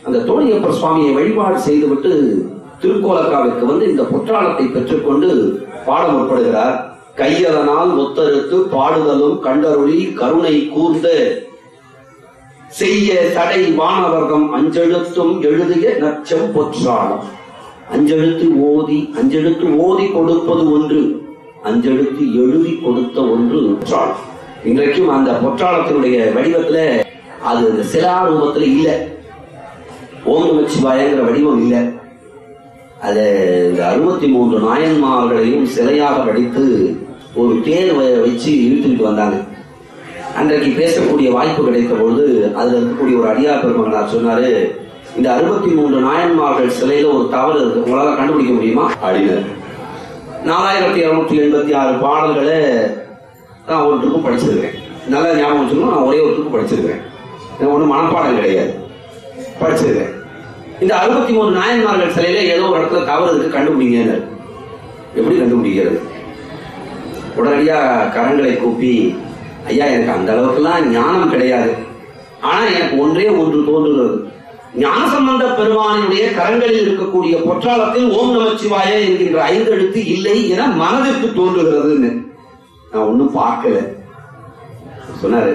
அந்த தோணியப்பர் சுவாமியை வழிபாடு செய்துவிட்டு திருக்கோலக்காவிற்கு வந்து இந்த பொற்றாளத்தை பெற்றுக்கொண்டு பாட முற்படுகிறார் கையதனால் ஒத்தறுத்து பாடுதலும் கண்டருளி கருணை கூர்ந்த செய்ய தடை வானவர்தம் அஞ்செழுத்தும் எழுதிய நச்சம் பொற்றாளம் அஞ்செழுத்து ஓதி அஞ்செழுத்து ஓதி கொடுப்பது ஒன்று அஞ்செழுத்து எழுதி கொடுத்த ஒன்று பொற்றாளம் இன்றைக்கும் அந்த பொற்றாளத்தினுடைய வடிவத்துல அது அந்த சிலா ரூபத்துல இல்ல ஓம் நமச்சிவாயங்கிற வடிவம் இல்ல அது இந்த அறுபத்தி மூன்று நாயன்மார்களையும் சிலையாக வடித்து ஒரு தேர் வ- வச்சு இழுத்துக்கிட்டு வந்தாங்க அன்றைக்கு பேசக்கூடிய வாய்ப்பு கிடைத்த பொழுது அதுல இருக்கக்கூடிய ஒரு அடியார் பெருமகனார் சொன்னாரு இந்த அறுபத்தி மூன்று நாயன்மார்கள் சிலையில ஒரு தவறு இருக்கு உங்களால கண்டுபிடிக்க முடியுமா அப்படின்னாரு நாலாயிரத்தி இருநூற்றி எண்பத்தி ஆறு பாடல்களை நான் ஒரு ட்ரிப்பு படிச்சிருக்கேன் நல்லா ஞாபகம் வச்சுக்கணும் நான் ஒரே ஒரு ட்ரிப்பு படிச்சிருக்கேன் எனக்கு ஒன்றும் மனப்பாடம் கிடையாது படிச்சிருக்கேன் இந்த அறுபத்தி மூணு நாயன்மார்கள் சிலையில ஏதோ ஒரு இடத்துல தவறு இருக்கு கண்டுபிடிங்க எப்படி கண்டுபிடிக்கிறது உடனடியா கரங்களை கூப்பி ஐயா எனக்கு அந்த அளவுக்குலாம் ஞானம் கிடையாது ஆனா எனக்கு ஒன்றே ஒன்று தோன்றுகிறது ஞானசம்பந்த பெருமானினுடைய கரங்களில் இருக்கக்கூடிய பொற்றாளத்தில் ஓம் நமச்சிவாய என்கின்ற ஐந்து எழுத்து இல்லை என மனதிற்கு தோன்றுகிறதுன்னு நான் ஒன்னும் பார்க்கல சொன்னாரு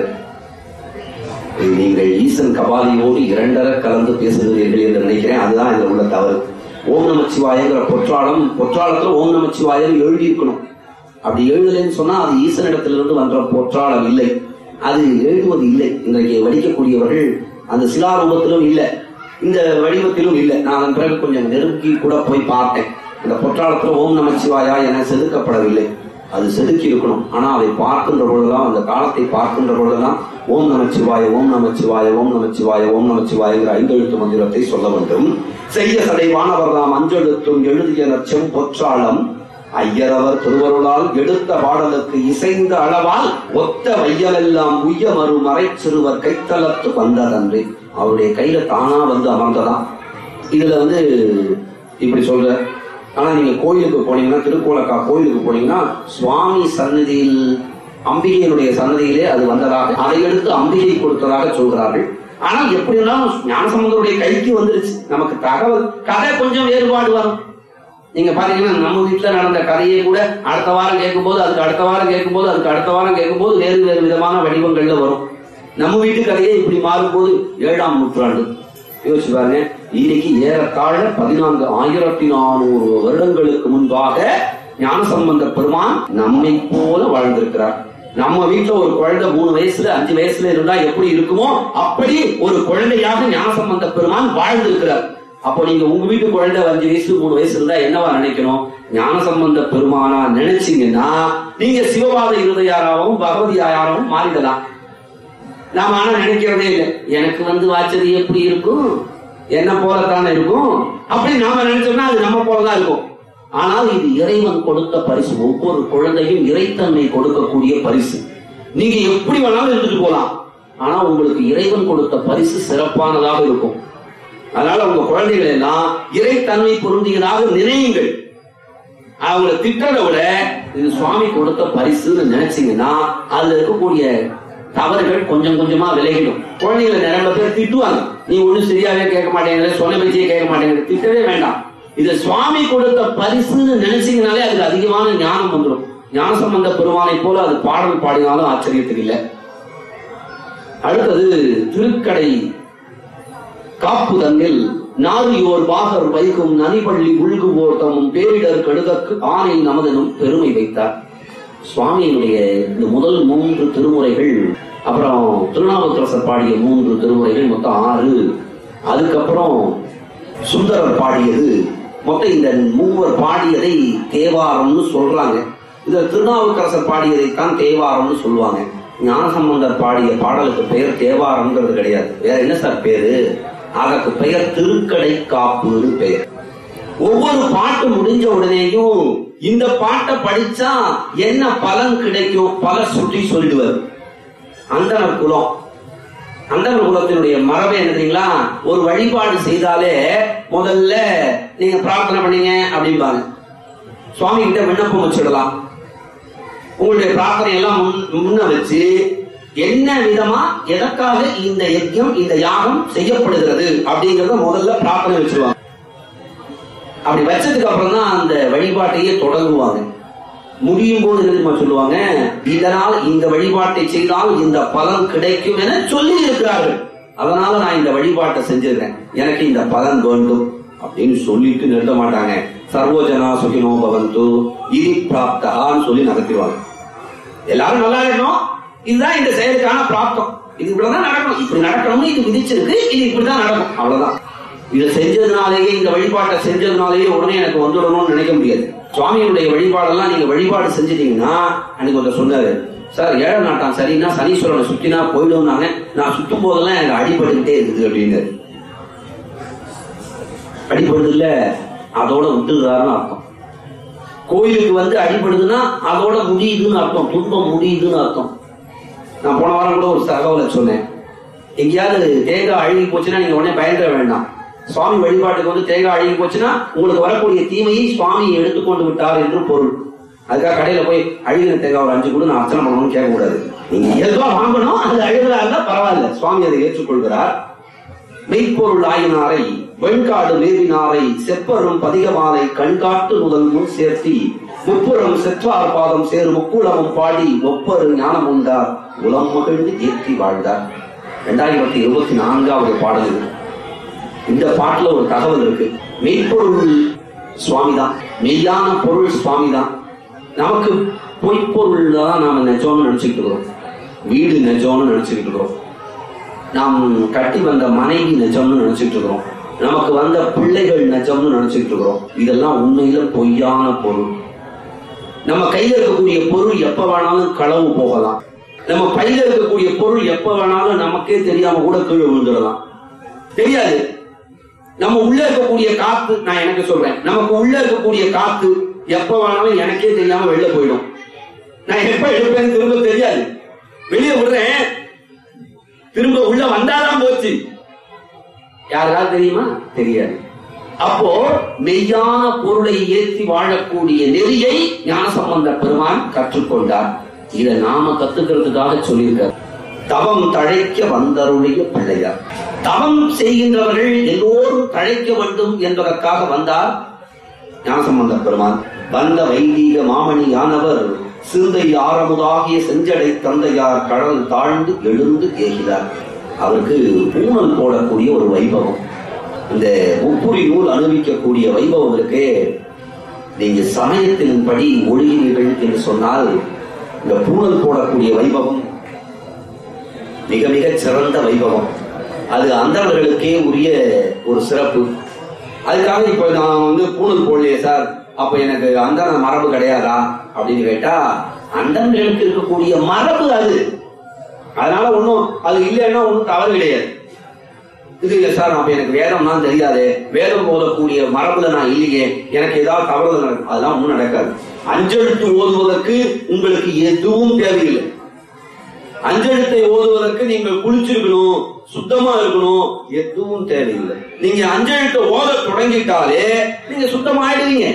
நீங்கள் ஈசன் கபாலியோடு இரண்டர கலந்து பேசுகிறீர்கள் என்று நினைக்கிறேன் அதுதான் இதுல உள்ள தவறு ஓம் நமச்சிவாயங்கிற பொற்றாளம் பொற்றாளத்துல ஓம் நமச்சிவாயம் எழுதி இருக்கணும் அப்படி எழுதலைன்னு சொன்னா அது ஈசனிடத்திலிருந்து வந்த பொற்றாளம் இல்லை அது எழுதுவது இல்லை இன்றைக்கு வடிக்கக்கூடியவர்கள் அந்த சிலாரூபத்திலும் இல்லை இந்த வடிவத்திலும் இல்லை நான் அதன் பிறகு கொஞ்சம் நெருங்கி கூட போய் பார்த்தேன் அந்த பொற்றாளத்துல ஓம் நமச்சிவாயா என செதுக்கப்படவில்லை அது செதுக்கி இருக்கணும் ஆனா அதை பார்க்கின்ற பொழுதுதான் அந்த காலத்தை பார்க்கின்ற பொழுதுதான் ஓம் நமச்சிவாய ஓம் நமச்சிவாய ஓம் நமச்சிவாய ஓம் நமச்சிவாயங்கிற ஐந்தெழுத்து மந்திரத்தை சொல்ல வேண்டும் செய்ய சடைவானவர் தாம் அஞ்செழுத்தும் எழுதிய நச்சம் பொற்றாளம் ஐயரவர் திருவருளால் எடுத்த பாடலுக்கு இசைந்த அளவால் ஒத்த வையலெல்லாம் உய்ய மறு மறைச்சிறுவர் கைத்தலத்து வந்ததன்று அவருடைய கையில தானா வந்து அமர்ந்ததாம் இதுல வந்து இப்படி சொல்ற ஆனா நீங்க கோயிலுக்கு போனீங்கன்னா திருக்கோலக்கா கோயிலுக்கு போனீங்கன்னா சுவாமி சன்னதியில் அம்பிகையினுடைய சன்னதியிலே அது வந்ததாக அதை எடுத்து அம்பிகை கொடுத்ததாக சொல்கிறார்கள் ஆனால் எப்படி இருந்தாலும் ஞானசம்பந்தருடைய கைக்கு வந்துருச்சு நமக்கு தகவல் கதை கொஞ்சம் வேறுபாடு வரும் நீங்க பாத்தீங்கன்னா நம்ம வீட்டுல நடந்த கதையை கூட அடுத்த வாரம் கேட்கும்போது அதுக்கு அடுத்த வாரம் கேட்கும்போது அதுக்கு அடுத்த வாரம் கேட்கும்போது வேறு வேறு விதமான வடிவங்கள்ல வரும் நம்ம வீட்டு கதையே இப்படி மாறும்போது ஏழாம் நூற்றாண்டு யோசிச்சு பாருங்க இன்னைக்கு ஏறத்தாழ பதினான்கு ஆயிரத்தி நானூறு வருடங்களுக்கு முன்பாக ஞானசம்பந்த பெருமான் நம்மை போல வாழ்ந்திருக்கிறார் நம்ம வீட்டுல ஒரு குழந்தை மூணு வயசுல அஞ்சு வயசுல இருந்தா எப்படி இருக்குமோ அப்படி ஒரு குழந்தையாக ஞானசம்பந்த பெருமான் வாழ்ந்திருக்கிறார் அப்போ நீங்க உங்க வீட்டு குழந்தை அஞ்சு வயசு மூணு வயசு இருந்தா என்னவா நினைக்கணும் ஞானசம்பந்த பெருமானா நினைச்சீங்கன்னா நீங்க சிவபாத இருதயாராவும் பகவதியாராவும் மாறிடலாம் நாம ஆனா நினைக்கிறதே இல்லை எனக்கு வந்து வாச்சது எப்படி இருக்கும் என்ன போலத்தானே இருக்கும் அப்படி நாம நினைச்சோம்னா அது நம்ம போலதான் இருக்கும் ஆனால் இது இறைவன் கொடுத்த பரிசு ஒவ்வொரு குழந்தையும் இறைத்தன்மை கொடுக்கக்கூடிய பரிசு நீங்க எப்படி வேணாலும் இருந்துட்டு போலாம் ஆனா உங்களுக்கு இறைவன் கொடுத்த பரிசு சிறப்பானதாக இருக்கும் அதனால உங்க குழந்தைகள் எல்லாம் இறைத்தன்மை பொருந்தியதாக நினையுங்கள் அவங்களை திட்டதை விட இது சுவாமி கொடுத்த பரிசுன்னு நினைச்சீங்கன்னா அதுல இருக்கக்கூடிய தவறுகள் கொஞ்சம் கொஞ்சமா விலகிடும் குழந்தைகளை நிறைய பேர் திட்டுவாங்க நீ ஒண்ணும் சரியாவே கேட்க மாட்டேங்கிற சொன்ன பேச்சையே கேட்க மாட்டேங்கிற திட்டவே வேண்டாம் இது சுவாமி கொடுத்த பரிசுன்னு நினைச்சீங்கனாலே அதுக்கு அதிகமான ஞானம் வந்துடும் ஞானசம்பந்த பெருமானை போல அது பாடல் பாடினாலும் ஆச்சரியத்துக்கு இல்லை அடுத்தது திருக்கடை காப்பு தங்கில் நாரியோர் பாகர் வைகும் நனிபள்ளி உள்குவோர் தம்மும் பேரிடர் கடுதற்கு ஆணை நமதனும் பெருமை வைத்தார் சுவாமியினுடைய இந்த முதல் மூன்று திருமுறைகள் அப்புறம் திருநாவுக்கரசர் பாடிய மூன்று திருமுறைகள் மொத்தம் ஆறு அதுக்கப்புறம் சுந்தரர் பாடியது மொத்தம் இந்த மூவர் பாடியதை தேவாரம்னு சொல்றாங்க இதுல திருநாவுக்கரசர் பாடியதைத்தான் தேவாரம்னு சொல்லுவாங்க ஞானசம்பந்தர் பாடிய பாடலுக்கு பெயர் தேவாரம்ங்கிறது கிடையாது வேற என்ன சார் பேரு அதற்கு பெயர் திருக்கடை காப்புன்னு பெயர் ஒவ்வொரு பாட்டு முடிஞ்ச உடனேயும் இந்த பாட்டை படிச்சா என்ன பலன் கிடைக்கும் பல சுற்றி சொல்லிடுவார் அந்தனர் குலம் அந்தனர் குலத்தினுடைய மரபை என்ன தெரியுங்களா ஒரு வழிபாடு செய்தாலே முதல்ல நீங்க பிரார்த்தனை பண்ணீங்க அப்படிம்பாங்க சுவாமி கிட்ட விண்ணப்பம் வச்சிடலாம் உங்களுடைய பிரார்த்தனை எல்லாம் முன்- முன்ன வச்சு என்ன விதமா எதற்காக இந்த யஜ்யம் இந்த யாகம் செய்யப்படுகிறது அப்படிங்கறத முதல்ல பிரார்த்தனை வச்சிருவாங்க அப்படி வச்சதுக்கு அப்புறம் தான் அந்த வழிபாட்டையே தொடங்குவாங்க முடியும் போது என்ன தெரியுமா சொல்லுவாங்க இதனால் இந்த வழிபாட்டை செய்தால் இந்த பலன் கிடைக்கும் என சொல்லி இருக்கிறார்கள் அதனால நான் இந்த வழிபாட்டை செஞ்சிருக்கேன் எனக்கு இந்த பலன் வேண்டும் அப்படின்னு சொல்லிட்டு நிறுத்த மாட்டாங்க சர்வோஜனா சுகினோ பவந்து இது பிராப்தகான்னு சொல்லி நடத்திடுவாங்க எல்லாரும் நல்லா இருக்கணும் இதுதான் இந்த செயலுக்கான பிராப்தம் இது இப்படிதான் நடக்கணும் இப்படி நடக்கணும்னு இது விதிச்சிருக்கு இது இப்படிதான் நடக்கும் அவ்வளவுதான் இதை செஞ்சதுனாலேயே இந்த வழிபாட்டை செஞ்சதுனாலேயே உடனே எனக்கு வந்துடணும்னு நினைக்க முடியாது சுவாமியுடைய வழிபாடெல்லாம் நீங்க வழிபாடு செஞ்சிட்டீங்கன்னா அன்னைக்கு ஒருத்தர் சொன்னாரு சார் ஏழை நாட்டான் சரின்னா சனீஸ்வரனை சுத்தினா போயிடும்னாங்க நான் சுத்தும் போதெல்லாம் எனக்கு அடிபட்டுக்கிட்டே இருக்குது அப்படின்னு அடிபடுது இல்ல அதோட விட்டுறாருன்னு அர்த்தம் கோயிலுக்கு வந்து அடிபடுதுன்னா அதோட முடியுதுன்னு அர்த்தம் துன்பம் முடியுதுன்னு அர்த்தம் நான் போன வாரம் கூட ஒரு தகவலை சொன்னேன் எங்கேயாவது தேங்காய் அழுகி போச்சுன்னா நீங்க உடனே பயந்துட வேண்டாம் சுவாமி வழிபாட்டுக்கு வந்து தேங்காய் அழுகி போச்சுன்னா உங்களுக்கு வரக்கூடிய தீமையை சுவாமி எடுத்துக்கொண்டு விட்டார் என்று பொருள் அதுக்காக கடையில போய் அழுகின தேங்காய் ஒரு அஞ்சு கூட நான் அர்ச்சனை பண்ணணும்னு கேட்க கூடாது நீங்க இயல்பா வாங்கணும் அது அழுகலா இருந்தா பரவாயில்ல சுவாமி அதை ஏற்றுக்கொள்கிறார் மெய்ப்பொருள் ஆயினாரை வெண்காடு மேவினாரை செப்பரும் பதிகமாலை கண்காட்டு முதல் முன் சேர்த்தி முப்புறம் செற்றார் பாதம் சேரு முக்குளமும் பாடி ஒப்பரு ஞானம் உண்டார் உலம் மகிழ்ந்து ஏற்றி வாழ்ந்தார் இரண்டாயிரத்தி இருபத்தி நான்காவது பாடல் இது இந்த பாட்டுல ஒரு தகவல் இருக்கு மெய்ப்பொருள் சுவாமி தான் மெய்யான பொருள் சுவாமி தான் நமக்கு பொய்ப்பொருள் தான் நாம நெஜம்னு நினைச்சுக்கிட்டு இருக்கிறோம் வீடு நெஜம்னு நினைச்சுக்கிட்டு இருக்கிறோம் நாம் கட்டி வந்த மனைவி நிஜம்னு நினைச்சிட்டு இருக்கிறோம் நமக்கு வந்த பிள்ளைகள் நிஜம்னு நினைச்சிட்டு இருக்கிறோம் இதெல்லாம் உண்மையில பொய்யான பொருள் நம்ம கையில இருக்கக்கூடிய பொருள் எப்ப வேணாலும் களவு போகலாம் நம்ம பையில இருக்கக்கூடிய பொருள் எப்ப வேணாலும் நமக்கே தெரியாம கூட கீழே விழுந்துடலாம் தெரியாது நம்ம உள்ள இருக்கக்கூடிய காத்து நான் எனக்கு சொல்றேன் நமக்கு உள்ள இருக்கக்கூடிய காத்து எப்ப வேணாலும் எனக்கே தெரியாம வெளில போயிடும் நான் எப்ப எடுப்பேன்னு திரும்ப தெரியாது வெளியே விடுறேன் திரும்ப உள்ள வந்தாதான் போச்சு யாருக்காவது தெரியுமா தெரியாது அப்போ மெய்யான பொருளை ஏற்றி வாழக்கூடிய நெறியை ஞானசம்பந்த பெருமான் கற்றுக்கொண்டார் இதை நாம கத்துக்கிறதுக்காக சொல்லியிருக்கார் தவம் தழைக்க வந்தருடைய பிள்ளையார் தவம் செய்கின்றவர்கள் எல்லோரும் தழைக்க வேண்டும் என்பதற்காக வந்தார் ஞானசம்பந்த பெருமான் வந்த வைதீக மாமணியானவர் சிந்தை ஆரமுதாகிய செஞ்சடை தந்தையார் கடல் தாழ்ந்து எழுந்து ஏகினார் அவருக்கு பூணல் போடக்கூடிய ஒரு வைபவம் இந்த முப்புரி நூல் அனுபவிக்கக்கூடிய வைபவம் இருக்கு நீங்க சமயத்தின்படி ஒழுகினீர்கள் என்று சொன்னால் இந்த பூணல் போடக்கூடிய வைபவம் மிக மிக சிறந்த வைபவம் அது அந்தவர்களுக்கே உரிய ஒரு சிறப்பு அதுக்காக இப்ப நான் வந்து பூணல் போடலையே சார் அப்ப எனக்கு அந்த மரபு கிடையாதா அப்படின்னு கேட்டா அண்டங்களுக்கு இருக்கக்கூடிய மரபு அது அதனால ஒண்ணும் அது இல்லைன்னா ஒண்ணும் தவறு கிடையாது இது இல்லை சார் அப்ப எனக்கு வேதம்னா தெரியாது வேதம் போதக்கூடிய மரபுல நான் இல்லையே எனக்கு ஏதாவது தவறுதல் நடக்கும் அதெல்லாம் ஒண்ணும் நடக்காது அஞ்செழுத்து ஓதுவதற்கு உங்களுக்கு எதுவும் தேவையில்லை அஞ்செழுத்தை ஓதுவதற்கு நீங்கள் குளிச்சிருக்கணும் சுத்தமா இருக்கணும் எதுவும் தேவையில்லை நீங்க அஞ்செழுத்தை ஓத தொடங்கிட்டாலே நீங்க சுத்தமாயிடுவீங்க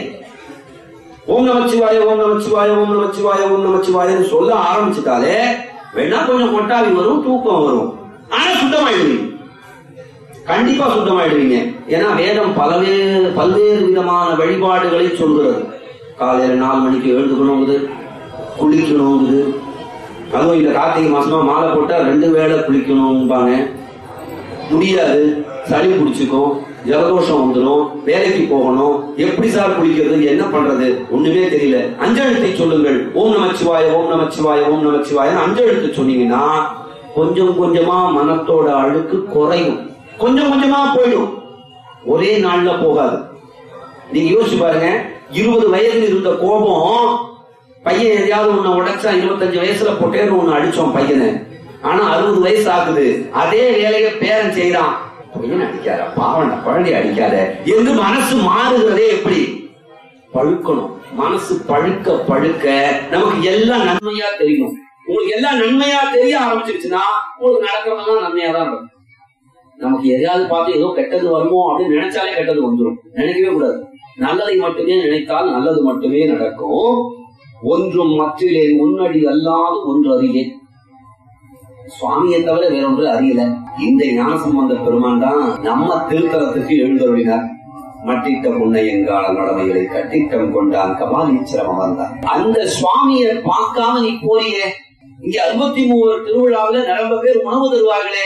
ஓம் நமச்சிவாய ஓம் நமச்சிவாய ஓம் நமச்சிவாய ஓம் நமச்சிவாயன்னு சொல்ல ஆரம்பிச்சுட்டாலே வேணா கொஞ்சம் கொட்டாவி வரும் தூக்கம் வரும் ஆனா சுத்தமாயிடுவீங்க கண்டிப்பா சுத்தமாயிடுவீங்க ஏன்னா வேதம் பல்வேறு பல்வேறு விதமான வழிபாடுகளை சொல்கிறது காலையில நாலு மணிக்கு எழுந்துக்கணுங்குது குளிக்கணுங்குது அதுவும் இந்த கார்த்திகை மாசமா மாலை போட்டா ரெண்டு வேளை குளிக்கணும்பாங்க முடியாது சளி பிடிச்சிக்கும் ஜலதோஷம் வந்துடும் வேலைக்கு போகணும் எப்படி சார் குளிக்கிறது என்ன பண்றது ஒண்ணுமே தெரியல அஞ்செழுத்தை சொல்லுங்கள் ஓம் நமச்சிவாய ஓம் நமச்சிவாய ஓம் நமச்சிவாய அஞ்செழுத்து சொன்னீங்கன்னா கொஞ்சம் கொஞ்சமா மனத்தோட அழுக்கு குறையும் கொஞ்சம் கொஞ்சமா போயிடும் ஒரே நாள்ல போகாது நீங்க யோசிச்சு பாருங்க இருபது வயதில் இருந்த கோபம் பையன் எதையாவது ஒண்ணு உடைச்சா இருபத்தஞ்சு வயசுல பொட்டேன்னு ஒண்ணு அடிச்சோம் பையனை ஆனா அறுபது வயசு ஆகுது அதே வேலையை பேரன் செய்யறான் பையன் அடிக்காத பாவன குழந்தை அடிக்காத என்று மனசு மாறுகிறதே எப்படி பழுக்கணும் மனசு பழுக்க பழுக்க நமக்கு எல்லாம் நன்மையா தெரியும் உங்களுக்கு எல்லாம் நன்மையா தெரிய ஆரம்பிச்சிருச்சுன்னா உங்களுக்கு நடக்கிறதெல்லாம் நன்மையா தான் இருக்கும் நமக்கு எதையாவது பார்த்து ஏதோ கெட்டது வருமோ அப்படின்னு நினைச்சாலே கெட்டது வந்துடும் நினைக்கவே கூடாது நல்லதை மட்டுமே நினைத்தால் நல்லது மட்டுமே நடக்கும் ஒன்றும் மற்றிலே முன்னடி அல்லாது ஒன்று அறியேன் சுவாமியை தவிர வேற ஒன்று அறியல இந்த ஞானசம்பந்த பெருமான் தான் நம்ம திருத்தலத்துக்கு எழுந்தருளினார் மட்டிட்ட புன்னையங்கால நடமைகளை கட்டிட்டம் கொண்டான் கபாலீச்சரம் வந்தான் அந்த சுவாமியை பார்க்காம நீ போறியே இங்க அறுபத்தி மூணு திருவிழாவில நிரம்ப பேர் உணவு தருவார்களே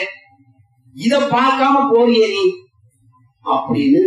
இத பார்க்காம போறியே நீ அப்படின்னு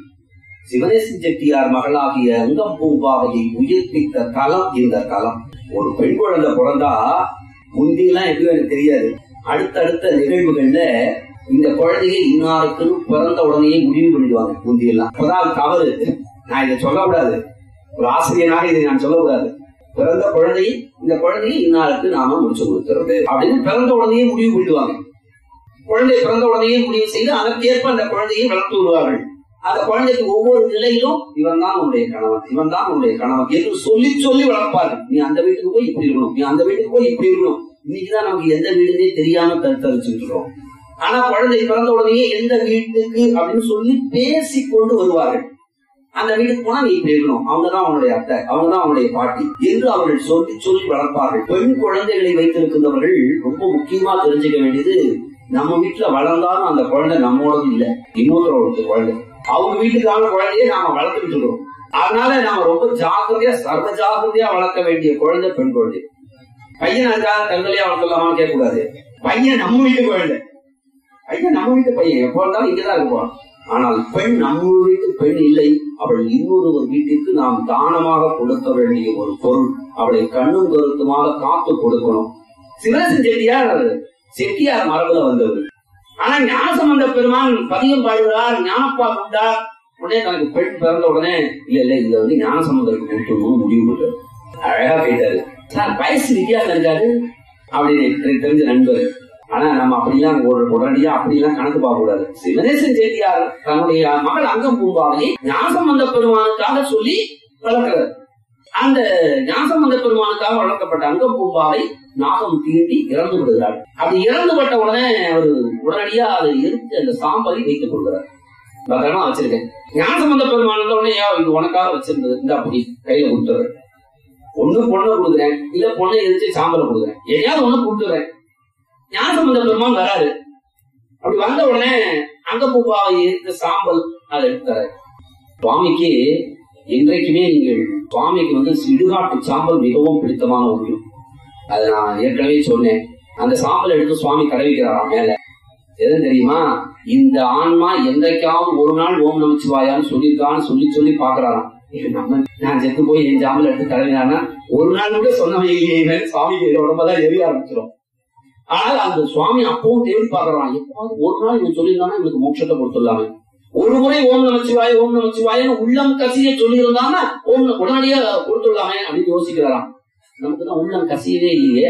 சிவனேசன் செட்டியார் மகளாகிய அங்கம் பூம்பாவையை உயிர்ப்பித்த தலம் இந்த தலம் ஒரு பெண் குழந்தை பிறந்தா முந்தியெல்லாம் எதுவும் எனக்கு தெரியாது அடுத்தடுத்த நிகழ்வுகள்ல இந்த குழந்தையை இன்னாருக்குன்னு பிறந்த உடனேயே முடிவு பண்ணிடுவாங்க முந்தியெல்லாம் அப்பதான் அது தவறு நான் இதை சொல்லக்கூடாது ஒரு ஆசிரியனாக இதை நான் சொல்லக்கூடாது பிறந்த குழந்தை இந்த குழந்தையை இன்னாருக்கு நாம முடிச்சு கொடுத்துறது அப்படின்னு பிறந்த உடனேயே முடிவு பண்ணிடுவாங்க குழந்தை பிறந்த உடனேயே முடிவு செய்து அதற்கேற்ப அந்த குழந்தையை வளர்த்து விடுவார்கள் அந்த குழந்தைக்கு ஒவ்வொரு நிலையிலும் இவன் தான் உன்னுடைய கணவன் இவன் தான் உன்னுடைய கணவன் என்று சொல்லி சொல்லி வளர்ப்பார்கள் நீ அந்த வீட்டுக்கு போய் இப்படி இருக்கணும் நீ அந்த வீட்டுக்கு போய் இப்படி இருக்கணும் இன்னைக்குதான் நமக்கு எந்த வீடுனே தெரியாம தடுத்தரிச்சுட்டு இருக்கோம் ஆனா குழந்தை பிறந்த உடனேயே எந்த வீட்டுக்கு அப்படின்னு சொல்லி பேசி கொண்டு வருவார்கள் அந்த வீட்டுக்கு போனா நீ இப்படி இருக்கணும் அவங்கதான் அவனுடைய அத்தை அவங்கதான் அவனுடைய பாட்டி என்று அவர்கள் சொல்லி சொல்லி வளர்ப்பார்கள் பெண் குழந்தைகளை வைத்திருக்கின்றவர்கள் ரொம்ப முக்கியமா தெரிஞ்சுக்க வேண்டியது நம்ம வீட்டுல வளர்ந்தாலும் அந்த குழந்தை நம்மோடது இல்ல இன்னொருத்தரோட குழந்தை அவங்க வீட்டுக்கான குழந்தையை நாம வளர்த்துக்கிட்டு இருக்கோம் அதனால நாம ரொம்ப ஜாக்கிரதையா சர்வ ஜாக்கிரதையா வளர்க்க வேண்டிய குழந்தை பெண் குழந்தை பையன் அதுக்காக தங்கலையா வளர்க்கலாமான்னு கேட்க கூடாது பையன் நம்ம வீட்டு குழந்தை பையன் நம்ம வீட்டு பையன் எப்போ இருந்தாலும் இங்கதான் இருப்பான் ஆனால் பெண் நம்ம வீட்டு பெண் இல்லை அவள் இன்னொரு ஒரு வீட்டிற்கு நாம் தானமாக கொடுக்க வேண்டிய ஒரு பொருள் அவளை கண்ணும் கருத்துமாக காத்து கொடுக்கணும் சிவரசன் செட்டியார் செட்டியார் மரபுல வந்தவர் ஆனா ஞானசம்பந்த பெருமான் பதியம் பாடுகிறார் ஞானப்பா கொண்டார் உடனே தனக்கு பெண் பிறந்த உடனே இல்ல இல்ல இத வந்து ஞானசம்பந்தருக்கு கொடுக்கணும்னு முடிவு பண்ணாரு அழகா போயிட்டாரு சார் வயசு வித்தியாசம் இருக்காது அப்படின்னு எனக்கு தெரிஞ்ச நண்பர் ஆனா நம்ம அப்படிலாம் ஒரு உடனடியா அப்படிலாம் கணக்கு பார்க்க கூடாது சிவனேசன் செட்டியார் தன்னுடைய மகள் அங்கம் பூம்பாவை ஞானசம்பந்த பெருமானுக்காக சொல்லி வளர்க்கிறார் அந்த ஞானசம்பந்த பெருமானுக்காக வளர்க்கப்பட்ட அங்கம் பூம்பாவை நாகம் தீண்டி இறந்து விடுகிறார் அப்படி இறந்து பட்ட உடனே அவர் உடனடியா அதை எடுத்து அந்த சாம்பலை வைத்துக் கொள்கிறார் பத்திரமா வச்சிருக்கேன் ஞானசம்பந்த பெருமான் வந்த உடனே "ஏன் இது உனக்காக வச்சிருந்தது இந்த அப்படி கையில கொடுத்துறேன் ஒண்ணு பொண்ணை கொடுக்குறேன் இல்ல பொண்ணை எரிச்சு சாம்பலை கொடுக்குறேன் எதையாவது ஒண்ணு கொடுத்துறேன் ஞானசம்பந்த பெருமான் வராரு அப்படி வந்த உடனே அங்க பூப்பாவை இருக்க சாம்பல் அதை எடுத்தாரு சுவாமிக்கு இன்றைக்குமே நீங்கள் சுவாமிக்கு வந்து இடுகாட்டு சாம்பல் மிகவும் பிடித்தமான ஒன்று அதை நான் ஏற்கனவே சொன்னேன் அந்த சாம்பல் எடுத்து சுவாமி தடவிக்கிறாராம் மேல எது தெரியுமா இந்த ஆன்மா என்றைக்காவது ஒரு நாள் ஓம் நமச்சிவாயான்னு சொல்லியிருக்கான்னு சொல்லி சொல்லி பாக்குறாராம் இது நம்ம நான் செத்து போய் என் சாம்பல் எடுத்து தடவினான்னா ஒரு நாள் கூட சொன்னவன் இல்லையே சுவாமிக்கு உடம்பதான் எரிய ஆரம்பிச்சிடும் ஆனால் அந்த சுவாமி அப்பவும் தேடி பாக்குறான் எப்போது ஒரு நாள் இவன் சொல்லியிருந்தானா இவனுக்கு மோட்சத்தை கொடுத்துடலாமே ஒரு முறை ஓம் நமச்சிவாய ஓம் நமச்சிவாயன்னு உள்ளம் கசிய சொல்லியிருந்தானா ஓம் உடனடியா கொடுத்துடலாமே அப்படின்னு யோசிக்கிறாராம் நமக்கு தான் உள்ளம் கசியவே இல்லையே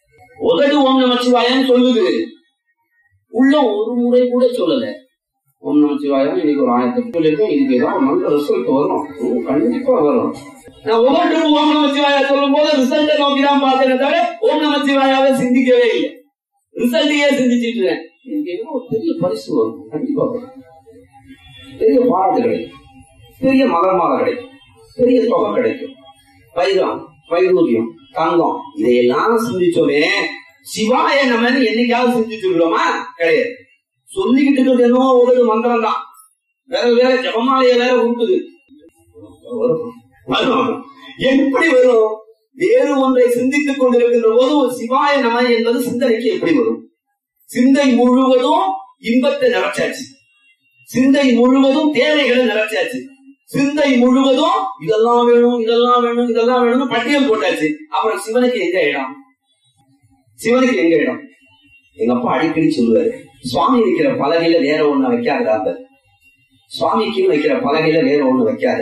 உதடு ஓம் நமச்சிவாயன்னு சொல்லுது உள்ளம் ஒரு முறை கூட சொல்லல ஓம் நமச்சிவாயம் இன்னைக்கு ஒரு ஆயிரத்தி சொல்லியிருக்கோம் இதுக்கு ஏதாவது ஒரு நல்ல ரிசல்ட் வரும் ம், கண்டிப்பா வரும் நான் ஒவ்வொரு ஓம் நமச்சிவாயா சொல்லும் போது ரிசல்ட்டை நோக்கி தான் பார்த்தேனே தவிர ஓம் நமச்சிவாயாவை சிந்திக்கவே இல்லை ரிசல்ட்டையே சிந்திச்சிட்டு இருக்கேன் இதுக்கு ஏதோ ஒரு பெரிய பரிசு வரும் கண்டிப்பா வரும் பெரிய பாராட்டு கிடைக்கும் பெரிய மலர் மாலை கிடைக்கும் பெரிய தொகை கிடைக்கும் வைரம் வைரூரியம் தங்கம் இதையெல்லாம் சிந்திச்சோமே சிவாய நம்ம என்னைக்காவது சிந்திச்சிருக்கிறோமா கிடையாது சொல்லிக்கிட்டு இருக்கிறது என்னவோ ஒரு மந்திரம் தான் வேற வேற ஜபமாலைய வேற உண்டுது வரும். வரும். எப்படி வரும் வேறு ஒன்றை சிந்தித்துக் கொண்டிருக்கின்ற போது ஒரு சிவாய நம என்பது சிந்தனைக்கு எப்படி வரும் சிந்தை முழுவதும் இன்பத்தை நிறைச்சாச்சு சிந்தை முழுவதும் தேவைகளை நிறைச்சாச்சு சிந்தை முழுவதும் இதெல்லாம் வேணும் இதெல்லாம் வேணும் இதெல்லாம் வேணும்னு பட்டியல் போட்டாச்சு அப்புறம் சிவனுக்கு எங்க இடம் சிவனுக்கு எங்க இடம் எங்க அப்பா அடிக்கடி சொல்லுவாரு சுவாமி வைக்கிற பலகையில வேற ஒண்ணு வைக்காதடா அந்த சுவாமிக்கு வைக்கிற பலகையில வேற ஒண்ணு வைக்காத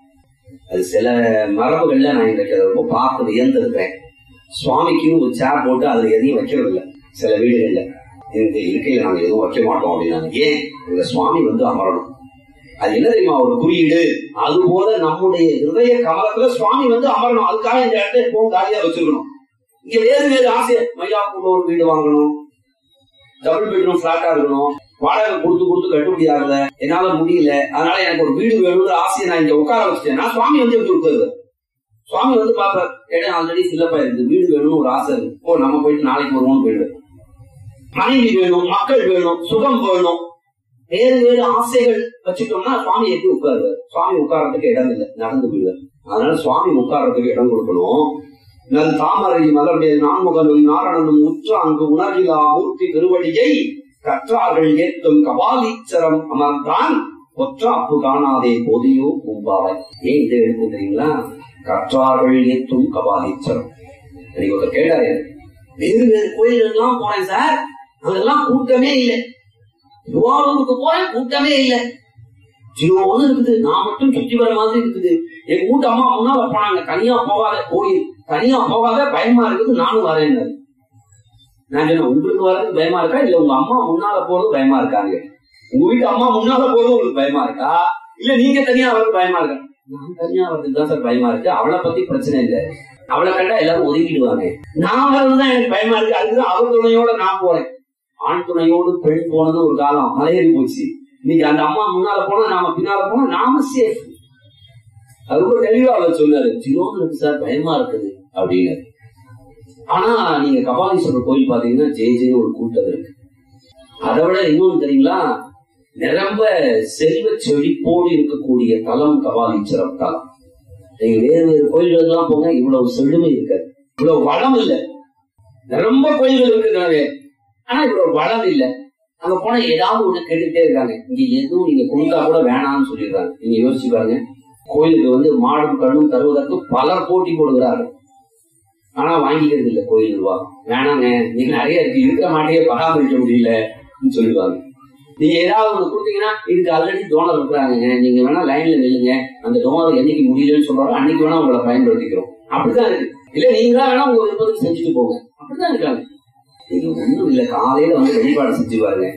அது சில மரபுகள்ல நான் இன்றைக்கு அதை ரொம்ப பார்த்து வியந்திருக்கிறேன் சுவாமிக்கு ஒரு சேர் போட்டு அதுல எதையும் வைக்கிறது இல்ல சில வீடுகள்ல இந்த இருக்கையில நாங்க எதுவும் வைக்க மாட்டோம் அப்படின்னாங்க ஏன் இந்த சுவாமி வந்து அமரணும் அது என்ன தெரியுமா ஒரு குறியீடு அது போல நம்முடைய ஹிருதய கமலத்துல சுவாமி வந்து அமரணும் அதுக்காக இந்த இடத்த எப்பவும் காலியா வச்சிருக்கணும் இங்க வேறு வேறு ஆசை மயிலாப்பூர்ல ஒரு வீடு வாங்கணும் டபுள் பெட்ரூம் பிளாட்டா இருக்கணும் வாடகை கொடுத்து கொடுத்து கட்டுப்படி ஆகல என்னால முடியல அதனால எனக்கு ஒரு வீடு வேணுங்கிற ஆசையை நான் இங்க உட்கார வச்சுட்டேன் நான் சுவாமி வந்து எப்படி கொடுத்தது சுவாமி வந்து பாப்பார் இடம் ஆல்ரெடி ஃபில்லப் ஆயிருக்கு வீடு வேணும்னு ஒரு ஆசை இருக்கு ஓ நம்ம போயிட்டு நாளைக்கு வருவோம்னு போயிடுவேன் மனைவி வேணும் மக்கள் வேணும் சுகம் வேணும் வேறு வேறு ஆசைகள் வச்சுட்டோம்னா சுவாமி எப்படி உட்காருவார் சுவாமி உட்கார்றதுக்கு இடம் இல்லை நடந்து போயிடுவார் அதனால சுவாமி உட்கார்றதுக்கு இடம் கொடுக்கணும் நல் தாமரை மலருடைய நான்முகனும் நாரணனும் உற்ற அங்கு உணர்விலா மூர்த்தி திருவடியை கற்றார்கள் ஏற்றும் கபாலீச்சரம் அமர்ந்தான் ஒற்றாப்பு காணாதே போதியோ பூம்பாவை ஏன் இதை எடுக்கும் தெரியுங்களா கற்றார்கள் ஏற்றும் கபாலீச்சரம் எனக்கு ஒருத்தர் கேட்டாரு வேறு வேறு கோயில்கள்லாம் போறேன் சார் அங்கெல்லாம் கூட்டமே இல்லை திருவாரூருக்கு போறேன் கூட்டமே இல்லை ஜீரோன்னு இருக்குது நான் மட்டும் சுத்தி வர மாதிரி இருக்குது எங்க வீட்டு அம்மா முன்னால போனாங்க தனியா போகாத கோயில் தனியா போகாத பயமா இருக்குது நானும் வரேன்னு நான் சொன்னேன் உங்களுக்கு வர்றது பயமா இருக்கா இல்ல உங்க அம்மா முன்னால போறது பயமா இருக்காங்க உங்க வீட்டு அம்மா முன்னால போறது உங்களுக்கு பயமா இருக்கா இல்ல நீங்க தனியா வர்றது பயமா இருக்கா நான் தனியா வர்றதுக்கு தான் சார் பயமா இருக்கு அவளை பத்தி பிரச்சனை இல்லை அவளை கண்டா எல்லாரும் ஒதுக்கிடுவாங்க நான் வர்றதுதான் எனக்கு பயமா இருக்கு அதுக்குதான் அவர் துணையோட நான் போறேன் ஆண் துணையோடு பெண் போனது ஒரு காலம் மலையேறி போச்சு இன்னைக்கு அந்த அம்மா முன்னால போனா நாம பின்னால போனா நாம சேஃப் அது ரொம்ப தெளிவா அவர் சொன்னாரு ஜீரோன்னு இருக்கு சார் பயமா இருக்குது அப்படின்னு ஆனா நீங்க கபாலீஸ்வரர் கோயில் பாத்தீங்கன்னா ஜெய ஜெய ஒரு கூட்டம் இருக்கு அதை விட இன்னொன்னு தெரியுங்களா நிரம்ப செல்வ செழிப்போடு இருக்கக்கூடிய தலம் கபாலீஸ்வரம் தலம் நீங்க வேறு வேறு கோயில்களுக்கெல்லாம் போங்க இவ்வளவு செழுமை இருக்காது இவ்வளவு வளம் இல்ல நிரம்ப கோயில்கள் இருக்குனாவே ஆனா இவ்வளவு வளம் இல்ல அங்க போனா ஏதாவது ஒண்ணு கேட்டுட்டே இருக்காங்க இங்க எதுவும் நீங்க கொடுத்தா கூட வேணாம்னு சொல்லிடுறாங்க நீங்க யோசிச்சு பாருங்க கோயிலுக்கு வந்து மாடும் கண்ணும் தருவதற்கு பலர் போட்டி போடுகிறார்கள் ஆனா வாங்கிக்கிறது இல்ல கோயில் நிர்வாகம் வேணாங்க நீங்க நிறைய இருக்கு இருக்கிற மாட்டையே பராமரிக்க முடியல சொல்லுவாங்க நீங்க ஏதாவது ஒண்ணு கொடுத்தீங்கன்னா இதுக்கு ஆல்ரெடி டோனர் இருக்கிறாங்க நீங்க வேணா லைன்ல நில்லுங்க அந்த டோனர் என்னைக்கு முடியலன்னு சொல்றாரோ அன்னைக்கு வேணா உங்களை பயன்படுத்திக்கிறோம் அப்படிதான் இருக்கு இல்ல நீங்களா வேணா உங்க விருப்பத்துக்கு செஞ்சுட்டு போங்க அப்படிதான் இருக்காங்க நீங்க ஒண்ணும் இல்ல காலையில வந்து வழிபாடு செஞ்சு பாருங்க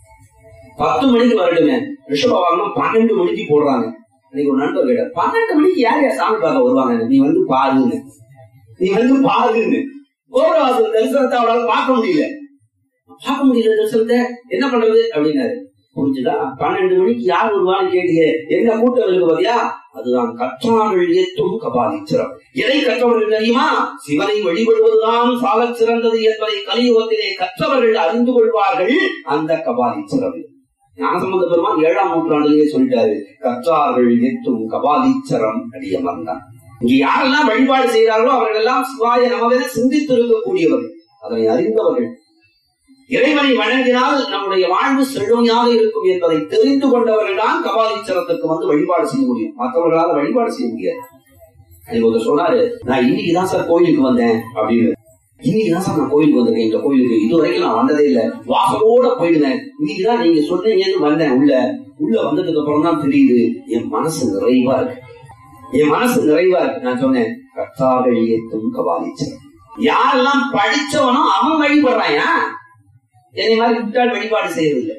பத்து மணிக்கு வரட்டுங்க ரிஷபவாகனம் பன்னெண்டு மணிக்கு போடுறாங்க இன்னைக்கு ஒரு நண்பர் கேட்டார் பன்னெண்டு மணிக்கு யார் யார் சாமி பார்க்க வருவாங்க நீ வந்து பாருங்க நீ வந்து பாருன்னு கோபுரவாசல் தரிசனத்தை அவளால பார்க்க முடியல பார்க்க முடியல தரிசனத்தை என்ன பண்றது அப்படின்னாரு புரிஞ்சுதா பன்னெண்டு மணிக்கு யார் வருவான்னு கேட்டீங்க என்ன கூட்டம் இருக்கு பாத்தியா அதுதான் கற்றார்கள் ஏற்றும் கபாலீச்சரம் எதை கற்றவர்கள் தெரியுமா சிவனை வழிபடுவதுதான் சாலச் சிறந்தது என்பதை கலியுகத்திலே கற்றவர்கள் அறிந்து கொள்வார்கள் அந்த கபாலீச்சரம் ஞானசம்பந்த பெருமான் ஏழாம் நூற்றாண்டிலேயே சொல்லிட்டாரு கற்றார்கள் ஏற்றும் கபாலீச்சரம் அடியமர்ந்தான் இங்க யாரெல்லாம் வழிபாடு செய்கிறார்களோ அவர்கள் எல்லாம் சிவாய நமவென சிந்தித்து இருக்கக்கூடியவர்கள் அதனை அறிந்தவர்கள் இறைவனை வணங்கினால் நம்முடைய வாழ்வு செழுமையாக இருக்கும் என்பதை தெரிந்து கொண்டவர்கள் தான் கபாலீச்சரத்துக்கு வந்து வழிபாடு செய்ய முடியும் மற்றவர்களால வழிபாடு செய்ய முடியாது அன்னைக்கு ஒருத்தர் சொன்னாரு நான் இன்னைக்குதான் சார் கோயிலுக்கு வந்தேன் அப்படின்னு இன்னைக்குதான் சார் நான் கோயிலுக்கு வந்திருக்கேன் இந்த கோயிலுக்கு இது வரைக்கும் நான் வந்ததே இல்லை வாசலோட போயிடுவேன் இன்னைக்குதான் நீங்க சொன்னீங்கன்னு வந்தேன் உள்ள உள்ள வந்ததுக்கு அப்புறம் தான் தெரியுது என் மனசு நிறைவா இருக்கு என் மனசு நிறைவா இருக்கு நான் சொன்னேன் கத்தார்கள் ஏத்தும் கபாலீச்சரம் யாரெல்லாம் படிச்சவனோ அவன் வழிபடுறான் என்னை மாதிரி முட்டாள் வழிபாடு செய்யறதில்லை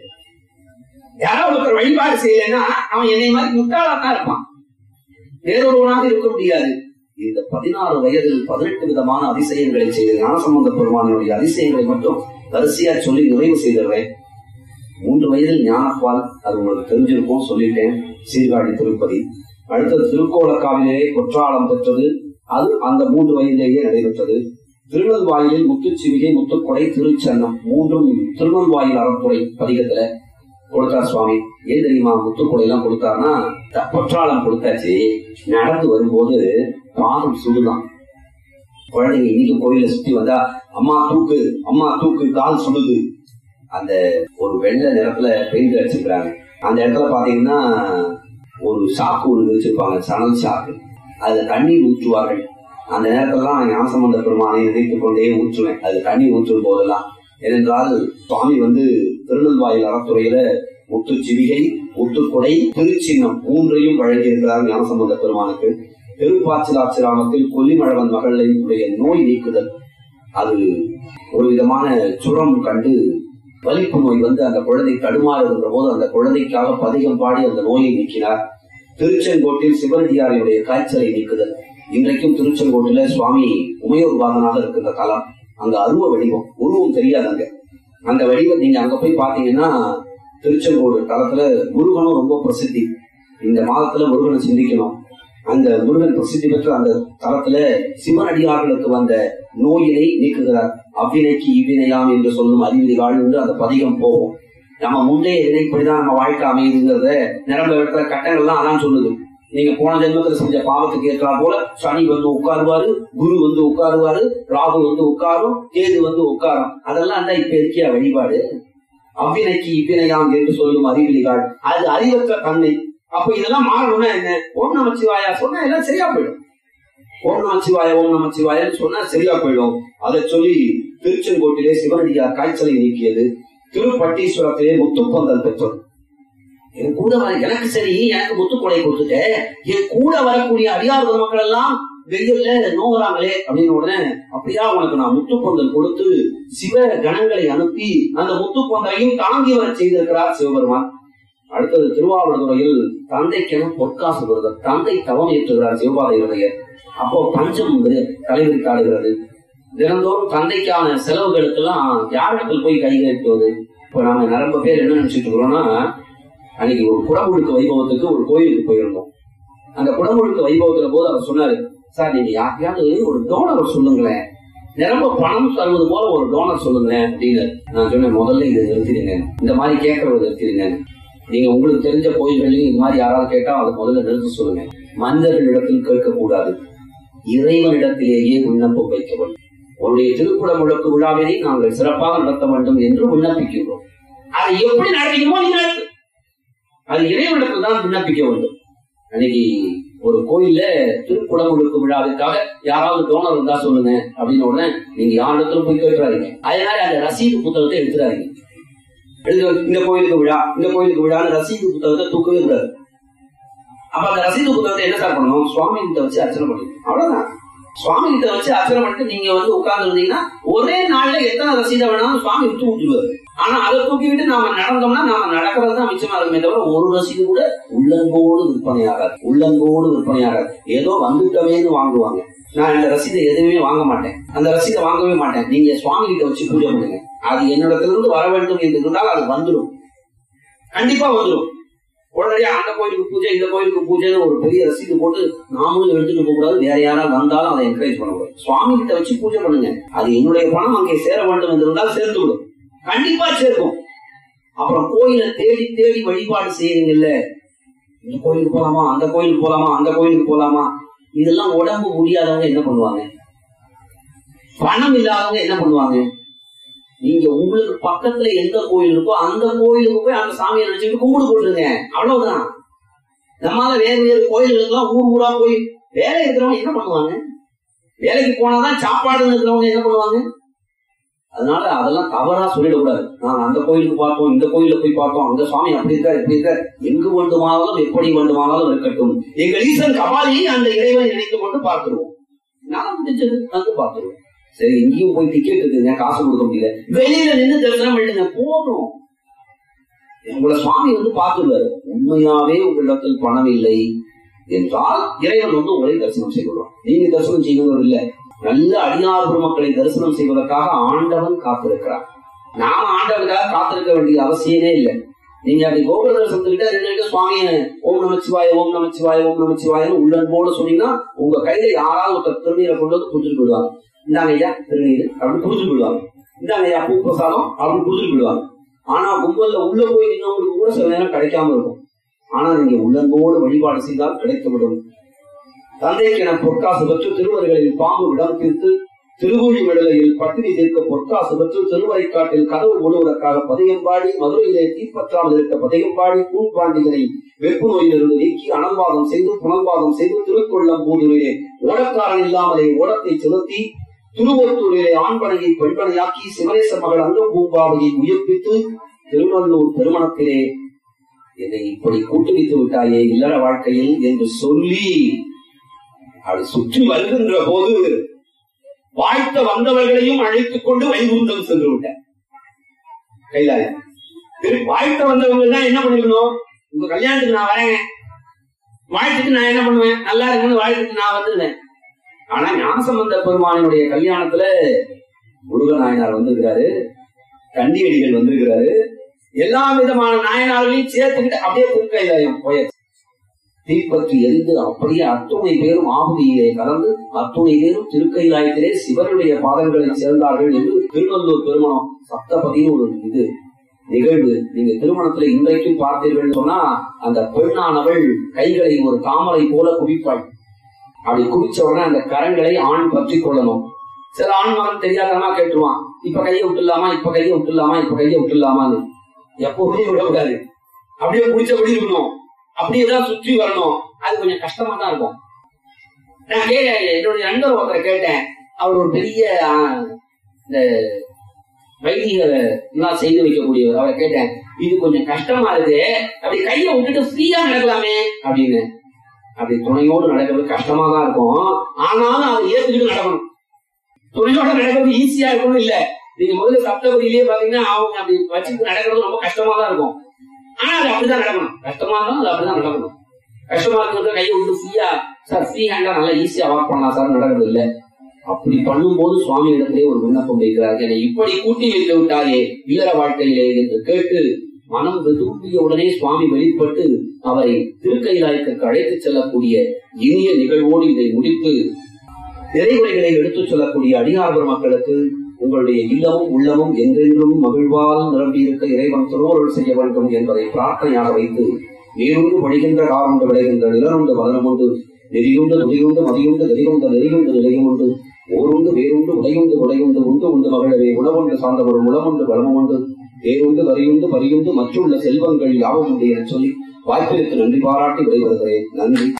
யாரோ ஒருத்தர் வழிபாடு செய்யலைன்னா அவன் என்னை மாதிரி முட்டாளா தான் இருப்பான் வேறொருவனாக இருக்க முடியாது இந்த பதினாறு வயதில் பதினெட்டு விதமான அதிசயங்களை செய்த ஞானசம்பந்த பெருமானுடைய அதிசயங்களை மட்டும் வரிசையா சொல்லி நிறைவு செய்திருவேன் மூன்று வயதில் ஞானப்பால் அது உங்களுக்கு தெரிஞ்சிருக்கும் சொல்லிட்டேன் சீர்காழி திருப்பதி அடுத்தது திருக்கோலக்காவிலே குற்றாலம் பெற்றது அது அந்த மூன்று வயதிலேயே நடைபெற்றது திருநெல்வாயிலில் முத்துச்சிவிகை முத்துக்கொடை திருச்சன்னம் மூன்றும் திருநெல்வாயில் அறப்புரை பதிகத்துல கொடுத்தார் சுவாமி ஏன் தெரியுமா முத்துக்கொடை எல்லாம் கொடுத்தாருன்னா பொற்றாளம் கொடுத்தாச்சு நடந்து வரும்போது பாதம் சுடுதான் குழந்தைங்க இன்னைக்கு கோயில சுத்தி வந்தா அம்மா தூக்கு அம்மா தூக்கு கால் சுடுது அந்த ஒரு வெள்ளை நிறத்துல பெயிண்ட் அடிச்சிருக்கிறாங்க அந்த இடத்துல பாத்தீங்கன்னா ஒரு சாக்கு ஒன்று வச்சிருப்பாங்க சணல் சாக்கு அதுல தண்ணீர் ஊற்றுவார்கள் அந்த நேரத்திலாம் நான் ஞானசம்பந்த பெருமானை நினைத்துக் கொண்டே ஊற்றுவேன் அது தண்ணீர் ஊற்றும் போதெல்லாம் ஏனென்றால் சுவாமி வந்து திருநெல்வாயில் அறத்துறையில முத்து சிவிகை முத்துக்கொடை திருச்சின்னம் மூன்றையும் வழங்கியிருக்கிறார் ஞானசம்பந்த பெருமானுக்கு திருப்பாச்சிலாச்சிராமத்தில் கொல்லிமழவன் மகளினுடைய நோய் நீக்குதல் அது ஒரு விதமான சுரம் கண்டு வலிப்பு நோய் வந்து அந்த குழந்தை தடுமாறுகின்ற போது அந்த குழந்தைக்காக பதிகம் பாடி அந்த நோயை நீக்கினார் திருச்செங்கோட்டில் சிவனடியாரினுடைய காய்ச்சலை நீக்குதல் இன்றைக்கும் திருச்செங்கோட்டில சுவாமி உமையோர் பாகனாக இருக்கின்ற தலம் அங்க அருவ வடிவம் உருவம் தெரியாது அங்க அந்த வடிவம் நீங்க அங்க போய் பாத்தீங்கன்னா திருச்செங்கோடு தலத்துல முருகனும் ரொம்ப பிரசித்தி இந்த மாதத்துல முருகனை சிந்திக்கணும் அந்த முருகன் பிரசித்தி பெற்ற அந்த தளத்துல சிவனடியார்களுக்கு வந்த நோயினை நீக்குகிறார் அவ்வினைக்கு இவ்வினையாம் என்று சொல்லும் அறிவிதி வாழ்ந்து அந்த பதிகம் போகும் நம்ம முந்தைய வினைப்படிதான் நம்ம வாழ்க்கை அமையுதுங்கிறத நிரம்ப இடத்துல கட்டங்கள்லாம் அதான் சொல்லுது நீங்க போன ஜென்மத்துல செஞ்ச பாவத்துக்கு ஏற்றா போல சனி வந்து உட்காருவாரு குரு வந்து உட்காருவாரு ராகு வந்து உட்காரும் கேது வந்து உட்காரும் அதெல்லாம் தான் இப்ப இருக்கியா வழிபாடு அவ்வினைக்கு இவ்வினையாம் என்று சொல்லும் அறிவிலிகள் அது அறிவற்ற தன்மை அப்ப இதெல்லாம் மாறணும்னா என்ன ஓம் நமச்சிவாயா சொன்னா எல்லாம் சரியா போயிடும் ஓம் நமச்சிவாய ஓம் நமச்சிவாயன்னு சொன்னா சரியா போயிடும் அதை சொல்லி திருச்செங்கோட்டிலே சிவனடியார் காய்ச்சலை நீக்கியது திருப்பட்டீஸ்வரத்திலே முத்துப்பந்தல் பெற்றது என் கூட வர எனக்கு சரி எனக்கு முத்துக்கொடை கொடுத்துட்ட என் கூட வரக்கூடிய அடியார் மக்கள் எல்லாம் வெயில்ல நோகுறாங்களே அப்படின்னு உடனே அப்படியா உனக்கு நான் முத்துப்பந்தல் கொடுத்து சிவ கணங்களை அனுப்பி அந்த முத்துப்பந்தலையும் தாங்கி வர செய்திருக்கிறார் சிவபெருமான் அடுத்தது திருவாவூர்துறையில் தந்தைக்கென பொற்காசு வருது தந்தை தவம் ஏற்றுகிறார் சிவபாதையுடைய அப்போ பஞ்சம் தலைவிரித்தாடுகிறது தினந்தோறும் தந்தைக்கான செலவுகளுக்கெல்லாம் யாரிடத்தில் போய் கை கட்டுவது இப்ப நாம நிரம்ப பேர் என்ன நினைச்சிட்டு இருக்கிறோம்னா அன்னைக்கு ஒரு குடமுழுக்கு வைபவத்துக்கு ஒரு கோயிலுக்கு போயிருந்தோம் அந்த குடமுழுக்கு வைபவத்துல போது அவர் சொன்னாரு சார் நீங்க யாருக்கையாவது ஒரு டோனர் சொல்லுங்களேன் நிரம்ப பணம் தருவது போல ஒரு டோனர் சொல்லுங்களேன் அப்படின்னு நான் சொன்னேன் முதல்ல இதை நிறுத்திடுங்க இந்த மாதிரி கேட்கறத நிறுத்திடுங்க நீங்க உங்களுக்கு தெரிஞ்ச கோயில்களையும் இது மாதிரி யாராவது கேட்டா அதை முதல்ல நிறுத்த சொல்லுங்க மனிதர்களிடத்தில் கேட்கக்கூடாது இறைவனிடத்திலேயே விண்ணப்பம் வைக்க வேண்டும் உன்னுடைய திருக்குட முழக்கு விழாவினை நாங்கள் சிறப்பாக நடத்த வேண்டும் என்று விண்ணப்பிக்கிறோம் அதை எப்படி நடத்தணுமோ நீ நடத்து அது இறைவனிடத்தில் தான் விண்ணப்பிக்க வேண்டும் அன்னைக்கு ஒரு கோயில்ல திருக்குடமுழுக்கு விழாவிற்காக யாராவது டோனர் இருந்தா சொல்லுங்க அப்படின்னு உடனே நீங்க யாரிடத்திலும் போய் கேட்டுறாதீங்க அதனால அந்த ரசீது புத்தகத்தை எடுத்துறாதீங்க எழுதி இந்த கோயிலுக்கு விழா இந்த கோயிலுக்கு விழான்னு ரசீது புத்தகத்தை தூக்கவே கூடாது அப்ப அந்த ரசீது புத்தகத்தை என்ன சார் பண்ணணும் சுவாமி கிட்ட வச்சு அர்ச்சனை பண்ணணும் அவ்வளவுதான் சுவாமி கிட்ட வச்சு அர்ச்சனை பண்ணிட்டு நீங்க வந்து உட்கார்ந்து இருந்தீங்கன்னா ஒரே நாள்ல எத்தனை ரசீதை வேணாலும் சுவாமி விட்டு விட்டுருவாரு ஆனா அதை தூக்கிவிட்டு நாம நடந்தோம்னா நாம நடக்கிறது தான் மிச்சமா இருக்குமே தவிர ஒரு ரசீது கூட உள்ளங்கோடு விற்பனை ஆகாது உள்ளங்கோடு விற்பனை ஆகாது ஏதோ வந்துட்டவேன்னு வாங்குவாங்க நான் இந்த ரசீதை எதுவுமே வாங்க மாட்டேன் அந்த ரசீதை வாங்கவே மாட்டேன் நீங்க சுவாமி கிட்ட வச்சு பூஜை பண்ணுங்க அது என்னிடத்துல இருந்து வர வேண்டும் என்று இருந்தால் அது வந்துடும் கண்டிப்பா வந்துடும் உடனடியா அந்த கோயிலுக்கு பூஜை இந்த கோயிலுக்கு பூஜைன்னு ஒரு பெரிய ரசீது போட்டு நாமளும் எடுத்துட்டு போக கூடாது வேற யாராவது வந்தாலும் அதை என்கரேஜ் பண்ணக்கூடாது சுவாமி கிட்ட வச்சு பூஜை பண்ணுங்க அது என்னுடைய பணம் அங்கே சேர வேண்டும் என்று இருந்தால் சேர்த்து விடும் கண்டிப்பா சேர்க்கும் அப்புறம் கோயிலை தேடி தேடி வழிபாடு செய்யறீங்கல்ல இந்த கோயிலுக்கு போலாமா அந்த கோயிலுக்கு போலாமா அந்த கோயிலுக்கு போலாமா இதெல்லாம் உடம்பு முடியாதவங்க என்ன பண்ணுவாங்க பணம் இல்லாதவங்க என்ன பண்ணுவாங்க நீங்க உங்களுக்கு பக்கத்துல எந்த கோயில் இருக்கோ அந்த கோயிலுக்கு போய் அந்த சாமியை நினைச்சுட்டு கும்பிடு போட்டுருங்க அவ்வளவுதான் நம்மால வேறு வேறு கோயில்களுக்கெல்லாம் ஊர் ஊரா போய் வேலை இருக்கிறவங்க என்ன பண்ணுவாங்க வேலைக்கு போனாதான் சாப்பாடுன்னு இருக்கிறவங்க என்ன பண்ணுவாங்க அதனால அதெல்லாம் தவறா சொல்லிடக்கூடாது நாங்க அந்த கோயிலுக்கு பார்த்தோம் இந்த கோயில போய் பார்த்தோம் அந்த சுவாமி அப்படி இருக்காரு இப்படி இருக்காரு எங்கு வேண்டுமானாலும் எப்படி வேண்டுமானாலும் இருக்கட்டும் எங்கள் ஈசன் கபாலியை அந்த இறைவனை நினைத்து கொண்டு பார்த்துருவோம் நான் முடிஞ்சது வந்து பார்த்துருவோம் சரி இங்கேயும் போய் டிக்கெட் இருக்குங்க காசு கொடுக்க முடியல வெளியில நின்று தரிசனம் பண்ணுங்க போதும் உங்களை சுவாமி வந்து பார்த்துருவாரு உண்மையாவே உங்களிடத்தில் பணம் இல்லை என்றால் இறைவன் வந்து உங்களை தரிசனம் செய்வான் நீங்க தரிசனம் செய்வது இல்லை நல்ல அடியார் பெருமக்களை தரிசனம் செய்வதற்காக ஆண்டவன் காத்திருக்கிறார் நாம ஆண்டவனுக்காக காத்திருக்க வேண்டிய அவசியமே இல்லை நீங்க அப்படி கோபுர தரிசனத்துக்கிட்ட ரெண்டு சுவாமிய ஓம் நமச்சிவாய ஓம் நமச்சிவாய ஓம் நமச்சிவாயன்னு உள்ளன்போடு சொன்னீங்கன்னா உங்க கையில யாராவது ஒருத்தர் திருநீரை கொண்டு வந்து குடிச்சிட்டு போயிடுவாங்க இந்தாங்க ஐயா திருநீர் அப்படின்னு குடிச்சிட்டு போயிடுவாங்க இந்தாங்க ஐயா பூ பிரசாதம் அப்படின்னு குடிச்சிட்டு போயிடுவாங்க ஆனா கும்பல்ல உள்ள போய் நின்னவங்களுக்கு கூட சில நேரம் கிடைக்காம இருக்கும் ஆனா நீங்க உள்ளன்போடு வழிபாடு செய்தால் கிடைத்துவிடும் தந்தைக்கென பொற்காசு பெற்று திருவருகளில் பாம்பு விடம் தீர்த்து திருவூழி விடலையில் பட்டினி தீர்க்க பொற்காசு பெற்று திருவரைக்காட்டில் கதவு முழுவதற்காக பதியம்பாடி மதுரையிலே தீப்பற்றாமல் இருக்க பதியம்பாடி பூம்பாண்டிகளை வெப்பு நோயிலிருந்து நீக்கி அனல்வாதம் செய்து புனல்வாதம் செய்து திருக்கொள்ளம் பூதூரிலே ஓடக்காரன் இல்லாமலே ஓடத்தை செலுத்தி திருவொருத்தூரிலே ஆண்பனையை பெண்பனையாக்கி சிவனேச மகள் அங்கம் பூம்பாவையை உயிர்ப்பித்து திருவள்ளூர் திருமணத்திலே என்னை இப்படி கூட்டுவித்து விட்டாயே இல்லற வாழ்க்கையில் என்று சொல்லி அப்படி சுற்றி வருகின்ற போது வாழ்த்த வந்தவர்களையும் அழைத்துக் கொண்டு வைகுந்தம் சென்று விட்டார் கைலாயம் வாழ்த்த வந்தவங்க தான் என்ன பண்ணிக்கணும் உங்க கல்யாணத்துக்கு நான் வரேன் வாழ்த்துக்கு நான் என்ன பண்ணுவேன் நல்லா இருக்குன்னு வாழ்த்துக்கு நான் வந்துருவேன் ஆனா ஞானசம்பந்த பெருமானுடைய கல்யாணத்துல முருக நாயனார் வந்திருக்கிறாரு கண்டியடிகள் வந்திருக்கிறாரு எல்லா விதமான நாயனார்களையும் சேர்த்துக்கிட்டு அப்படியே திருக்கைலாயம் போயாச்சு தீப்பற்றி எரிந்து அப்படியே அத்துணை பேரும் ஆகுதியிலே கலந்து அத்துணை பேரும் திருக்கைலாயத்திலே சிவனுடைய பாதங்களை சேர்ந்தார்கள் என்று திருவள்ளூர் பெருமணம் சப்தபதினு ஒரு இது நிகழ்வு நீங்க திருமணத்துல இன்றைக்கும் பார்த்தீர்கள் சொன்னா அந்த பெண்ணானவள் கைகளை ஒரு தாமரை போல குவிப்பாள் அப்படி குவிச்ச உடனே அந்த கரங்களை ஆண் பற்றி கொள்ளணும் சில ஆண் மகன் தெரியாதனமா கேட்டுருவான் இப்ப கையை விட்டுலாமா இப்ப கையை விட்டுலாமா இப்ப கையை விட்டுலாமான்னு எப்பவுமே விடக்கூடாது அப்படியே குடிச்சபடி இருக்கணும் அப்படியே தான் சுற்றி வரணும் அது கொஞ்சம் கஷ்டமா தான் இருக்கும் நான் கே என்னுடைய நண்பர் ஒருத்தரை கேட்டேன் அவர் ஒரு பெரிய ஆ, இந்த வைதிக எல்லாம் செய்து வைக்கக்கூடியவர் அவரை கேட்டேன் இது கொஞ்சம் கஷ்டமா இருக்கு அப்படி கையை விட்டுட்டு ஃப்ரீயா நடக்கலாமே அப்படின்னு அப்படி துணையோடு நடக்கிறது கஷ்டமா தான் இருக்கும் ஆனாலும் அதை ஏத்துக்கிட்டு நடக்கணும் துணையோட நடக்கிறது ஈஸியா இருக்கணும் இல்ல நீங்க முதல்ல சப்தபதியிலேயே பாத்தீங்கன்னா அவங்க அப்படி வச்சுட்டு நடக்கிறது ரொம்ப கஷ்டமா தான் இருக்கும் ஆனா அது அப்படிதான் நடக்கணும் கஷ்டமா இருந்தாலும் அது அப்படிதான் நடக்கணும் கஷ்டமா இருக்கிறத கையை விட்டு ஃப்ரீயா சார் ஃப்ரீ ஹேண்டா நல்லா ஈஸியா வாக் பண்ணலாம் சார் நடக்கிறது இல்ல அப்படி பண்ணும்போது சுவாமி இடத்திலே ஒரு விண்ணப்பம் வைக்கிறார் என்னை இப்படி கூட்டி வைத்து விட்டாயே இல்லற வாழ்க்கையிலே என்று கேட்டு மனம் விரும்பிய உடனே சுவாமி வெளிப்பட்டு அவரை திருக்கைலாயத்திற்கு அழைத்துச் செல்லக்கூடிய இனிய நிகழ்வோடு இதை முடித்து நிறைவுரைகளை எடுத்துச் சொல்லக்கூடிய அடியார்வர் மக்களுக்கு உங்களுடைய இல்லமும் உள்ளமும் என்றென்றும் மகிழ்வால் நிரம்பியிருக்க இறைவன் திருவருள் செய்ய வேண்டும் என்பதை பிரார்த்தனையாக வைத்து நீருண்டு வழிகின்ற காருண்டு விளைகின்ற நிலனுண்டு வதனமுண்டு நெறியுண்டு நுதியுண்டு மதியுண்டு நெறியுண்டு நெறியுண்டு நிலையுமுண்டு ஓருண்டு வேறுண்டு உடையுண்டு உடையுண்டு உண்டு உண்டு மகிழவே உணவுண்டு சார்ந்தவரும் உணவுண்டு வளமுண்டு வேறுண்டு வரியுண்டு பரியுண்டு மற்றுள்ள செல்வங்கள் யாவும் உண்டு என சொல்லி வாய்ப்பிற்கு நன்றி பாராட்டி விடைபெறுகிறேன் நன்றி